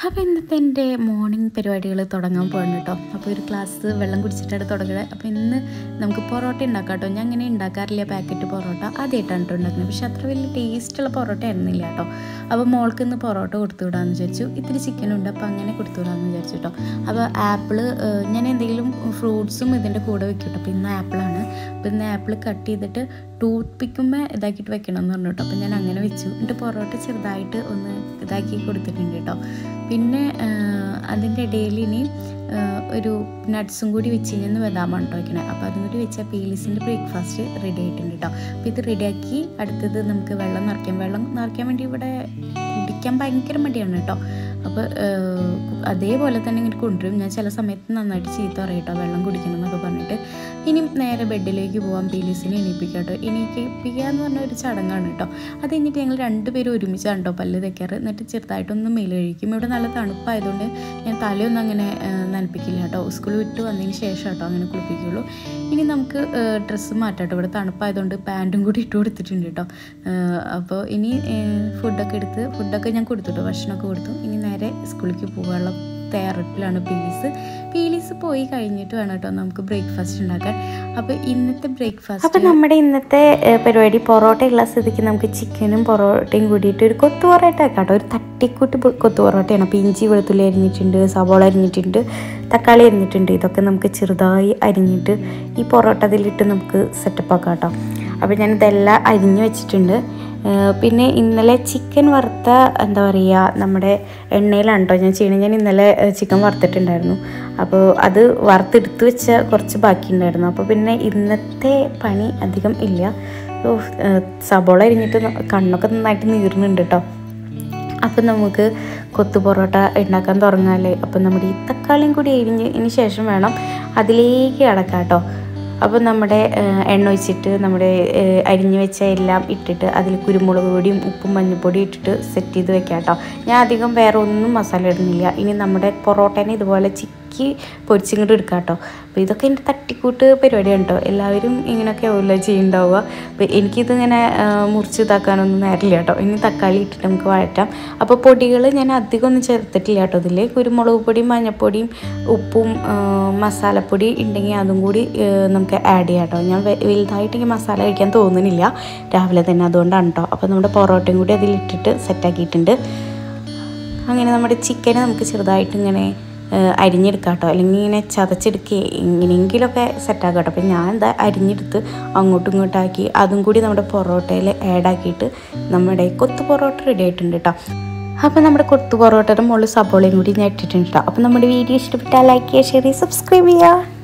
അപ്പോൾ ഇന്നത്തെ എൻ്റെ മോർണിംഗ് പരിപാടികൾ തുടങ്ങാൻ പോകണം കേട്ടോ അപ്പോൾ ഒരു ഗ്ലാസ് വെള്ളം കുടിച്ചിട്ടാണ് തുടങ്ങുന്നത് അപ്പോൾ ഇന്ന് നമുക്ക് പൊറോട്ട ഉണ്ടാക്കാം കേട്ടോ ഞാൻ അങ്ങനെ ഉണ്ടാക്കാറില്ല പാക്കറ്റ് പൊറോട്ട ആദ്യമായിട്ടാണ് കേട്ടോ ഉണ്ടാക്കുന്നത് പക്ഷെ അത്ര വലിയ ടേസ്റ്റുള്ള പൊറോട്ട ആയിരുന്നില്ല കേട്ടോ അപ്പോൾ മോൾക്ക് ഇന്ന് പൊറോട്ട കൊടുത്തു വിടാമെന്ന് വിചാരിച്ചു ഇത്തിരി ചിക്കനുണ്ട് അപ്പോൾ അങ്ങനെ കൊടുത്തു വിടാമെന്ന് വിചാരിച്ചു കേട്ടോ അപ്പോൾ ആപ്പിള് ഞാൻ എന്തെങ്കിലും ഫ്രൂട്ട്സും ഇതിൻ്റെ കൂടെ വെക്കും കേട്ടോ അപ്പോൾ ഇന്ന് ആപ്പിളാണ് അപ്പോൾ ഇന്ന് ആപ്പിൾ കട്ട് ചെയ്തിട്ട് ടൂത്ത് പിക്കുമ്പോൾ ഇതാക്കിയിട്ട് വെക്കണം എന്ന് പറഞ്ഞു കേട്ടോ അപ്പോൾ ഞാൻ അങ്ങനെ വെച്ചു എന്നിട്ട് പൊറോട്ട ചെറുതായിട്ട് ഒന്ന് ഇതാക്കി കൊടുത്തിട്ടുണ്ട് കേട്ടോ പിന്നെ അതിൻ്റെ ഇടയിൽ ഇനി ആ, ഒരു നട്ട്സും കൂടി വെച്ച് കഴിഞ്ഞാൽ ബദാമാണ് കേട്ടോ വയ്ക്കണേ അപ്പോൾ അതും കൂടി വെച്ചാൽ പീലിസിൻ്റെ ബ്രേക്ക്ഫാസ്റ്റ് റെഡി ആയിട്ടുണ്ട് കേട്ടോ അപ്പോൾ ഇത് റെഡിയാക്കി അടുത്തത് നമുക്ക് വെള്ളം നിറയ്ക്കാം വെള്ളം നിറയ്ക്കാൻ വേണ്ടി ഇവിടെ കുടിക്കാൻ ഭയങ്കര മടിയാണ് കേട്ടോ അപ്പോൾ അതേപോലെ തന്നെ ഇങ്ങനെ കൊണ്ടുവരും ഞാൻ ചില സമയത്ത് നന്നായിട്ട് ചീത്ത പറയും കേട്ടോ വെള്ളം കുടിക്കണം എന്നൊക്കെ പറഞ്ഞിട്ട് ഇനി നേരെ ബെഡിലേക്ക് പോകാം പീലീസിനെ എണീപ്പിക്കാം കേട്ടോ എണീപ്പിക്കുക എന്ന് പറഞ്ഞ ഒരു ചടങ്ങാണ് കേട്ടോ അത് കഴിഞ്ഞിട്ട് ഞങ്ങൾ രണ്ടുപേരും ഒരുമിച്ചാണ് കേട്ടോ പല്ല് തയ്ക്കാറ് എന്നിട്ട് ചെറുതായിട്ടൊന്ന് മേല് കഴിക്കും ഇവിടെ നല്ല തണുപ്പായതുകൊണ്ട് ഞാൻ തലയൊന്നും അങ്ങനെ ആ, നനപ്പിക്കില്ല കേട്ടോ സ്കൂൾ വിട്ട് വന്നതിന് ശേഷം കേട്ടോ അങ്ങനെ കുളിപ്പിക്കുള്ളൂ ഇനി നമുക്ക് ഡ്രസ്സ് മാറ്റാം കേട്ടോ ഇവിടെ തണുപ്പായതുകൊണ്ട് പാൻറ്റും കൂടി ഇട്ട് കൊടുത്തിട്ടുണ്ട് കേട്ടോ അപ്പോൾ ഇനി ഫുഡൊക്കെ എടുത്ത് ഫുഡൊക്കെ ഞാൻ കൊടുത്തു കേട്ടോ ഭക്ഷണമൊക്കെ കൊടുത്തു ഇനി നേരെ സ്കൂളിലേക്ക് പോകാനുള്ള തയ്യാറെടുപ്പിലാണ് പീലീസ് പീലീസ് പോയി കഴിഞ്ഞിട്ട് വേണം കേട്ടോ നമുക്ക് ബ്രേക്ക്ഫാസ്റ്റ് ഉണ്ടാക്കാൻ അപ്പോൾ ഇന്നത്തെ ബ്രേക്ക്ഫാസ്റ്റ് അപ്പോൾ നമ്മുടെ ഇന്നത്തെ ഏഹ്, പരിപാടി പൊറോട്ട ഉള്ള സ്ഥിതിക്ക് നമുക്ക് ചിക്കനും പൊറോട്ടയും കൂടിയിട്ട് ഒരു കൊത്തു പൊറോട്ട ആക്കാം കേട്ടോ ഒരു തട്ടിക്കൂട്ടി പൊ- കൊത്തു പൊറോട്ടയാണ് അപ്പോൾ ഇഞ്ചി വെളുത്തുള്ളി അരിഞ്ഞിട്ടുണ്ട് സവോള അരിഞ്ഞിട്ടുണ്ട് തക്കാളി അരിഞ്ഞിട്ടുണ്ട് ഇതൊക്കെ നമുക്ക് ചെറുതായി അരിഞ്ഞിട്ട് ഈ പൊറോട്ട അതിലിട്ട് നമുക്ക് സെറ്റപ്പ് ആക്കാം കേട്ടോ അപ്പോൾ ഞാനിതെല്ലാം അരിഞ്ഞ് വെച്ചിട്ടുണ്ട് ഏഹ്, പിന്നെ ഇന്നലെ ചിക്കൻ വറുത്ത എന്താ പറയുക നമ്മുടെ എണ്ണയിലാണ് കേട്ടോ ഞാൻ ചെയ്യണത് ഞാൻ ഇന്നലെ ഏഹ്, ചിക്കൻ വറുത്തിട്ടുണ്ടായിരുന്നു അപ്പോൾ അത് വറുത്തെടുത്ത് വെച്ച കുറച്ച് ബാക്കിയുണ്ടായിരുന്നു അപ്പോൾ പിന്നെ ഇന്നത്തെ പണി അധികം ഇല്ല ഓ, ഏഹ്, സബോള അരിഞ്ഞിട്ട് ന- കണ്ണൊക്കെ നന്നായിട്ട് നീറുന്നുണ്ട് കേട്ടോ അപ്പം നമുക്ക് കൊത്തു പൊറോട്ട ഉണ്ടാക്കാൻ തുടങ്ങാല്ലേ അപ്പം നമ്മുടെ ഈ തക്കാളിയും കൂടി അരിഞ്ഞതിന് ശേഷം വേണം അതിലേക്ക് കിടക്കാം കേട്ടോ അപ്പോൾ നമ്മുടെ ഏഹ്, എണ്ണ ഒഴിച്ചിട്ട് നമ്മുടെ ഏഹ്, അരിഞ്ഞു വെച്ച എല്ലാം ഇട്ടിട്ട് അതിൽ കുരുമുളക് പൊടിയും ഉപ്പും മഞ്ഞൾപ്പൊടിയും ഇട്ടിട്ട് സെറ്റ് ചെയ്ത് വെക്കാം കേട്ടോ ഞാൻ അധികം വേറെ ഒന്നും മസാല ഇടുന്നില്ല ഇനി നമ്മുടെ പൊറോട്ടേനെ ഇതുപോലെ ചിക്കി പൊരിച്ചിങ്ങോട്ട് എടുക്കാം കേട്ടോ അപ്പോൾ ഇതൊക്കെ എൻ്റെ തട്ടിക്കൂട്ട് പരിപാടിയാണ് കേട്ടോ എല്ലാവരും ഇങ്ങനെയൊക്കെ ആവില്ല ചെയ്യുന്നുണ്ടാവുക അപ്പോൾ എനിക്കിതിങ്ങനെ ആ, മുറിച്ച് ഇതാക്കാനൊന്നും നേരില്ല കേട്ടോ ഇനി തക്കാളി ഇട്ടിട്ട് നമുക്ക് വഴറ്റാം അപ്പോൾ പൊടികൾ ഞാൻ അധികം ഒന്നും ചേർത്തിട്ടില്ല കേട്ടോ ഇതിൽ കുരുമുളക് പൊടിയും മഞ്ഞൾപ്പൊടിയും ഉപ്പും ആ, മസാലപ്പൊടി ഉണ്ടെങ്കിൽ അതും കൂടി ആ, നമുക്ക് ആഡ് ചെയ്യാം കേട്ടോ ഞാൻ വെ- വലുതായിട്ട് എനിക്ക് മസാല കഴിക്കാൻ തോന്നുന്നില്ല രാവിലെ തന്നെ അതുകൊണ്ടാണ് കേട്ടോ അപ്പോൾ നമ്മുടെ പൊറോട്ടയും കൂടി അതിലിട്ടിട്ട് സെറ്റാക്കിയിട്ടുണ്ട് അങ്ങനെ നമ്മുടെ ചിക്കനെ നമുക്ക് ചെറുതായിട്ട് ഇങ്ങനെ ഏഹ്, അരിഞ്ഞെടുക്കാം കേട്ടോ അല്ലെങ്കിൽ ഇങ്ങനെ ചതച്ചെടുക്കുക എങ്ങനെയെങ്കിലുമൊക്കെ സെറ്റാക്കാം കേട്ടോ അപ്പം ഞാൻ എന്താ അരിഞ്ഞെടുത്ത് അങ്ങോട്ടും ഇങ്ങോട്ടും ആക്കി അതും കൂടി നമ്മുടെ പൊറോട്ടയിൽ ആഡാക്കിയിട്ട് നമ്മുടെ കൊത്തു പൊറോട്ട റെഡി ആയിട്ടുണ്ട് കേട്ടോ അപ്പോൾ നമ്മുടെ കൊത്തു പൊറോട്ടയുടെ മുകളിൽ സബോളയും കൂടി ഞാൻ ഇട്ടിട്ടുണ്ട് കേട്ടോ അപ്പോൾ നമ്മുടെ വീഡിയോ ഇഷ്ടപ്പെട്ടാൽ ലൈക്ക് ചെയ്യുക ഷെയർ ചെയ്യുക സബ്സ്ക്രൈബ് ചെയ്യുക